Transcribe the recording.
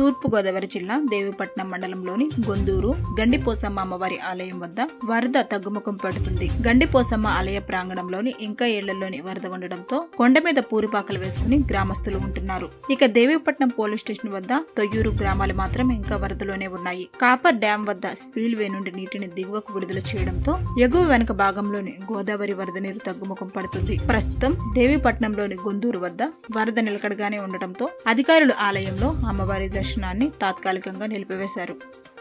తూర్పు గోదావరి జిల్లా దేవీపట్నం మండలంలోని గొందూరు గండిపోసమ్మ అమ్మవారి ఆలయం వద్ద వరద తగ్గుముఖం పడుతుంది గండిపోసమ్మ ఆలయ ప్రాంగణంలోని ఇంకా ఏళ్లలోని వరద ఉండడంతో కొండ మీద పూరిపాకలు వేసుకుని గ్రామస్తులు ఉంటున్నారు ఇక దేవీపట్నం పోలీస్ స్టేషన్ వద్ద తొయ్యూరు గ్రామాలు మాత్రం ఇంకా వరదలోనే ఉన్నాయి కాపర్ డ్యాం వద్ద స్పీల్ వే నుండి నీటిని దిగువకు విడుదల చేయడంతో ఎగువ వెనక భాగంలోని గోదావరి వరద నీరు తగ్గుముఖం పడుతుంది ప్రస్తుతం దేవీపట్నంలోని గొందూరు వద్ద వరద నిలకడగానే ఉండటంతో అధికారులు ఆలయంలో అమ్మవారి దర్శనాన్ని తాత్కాలికంగా నిలిపివేశారు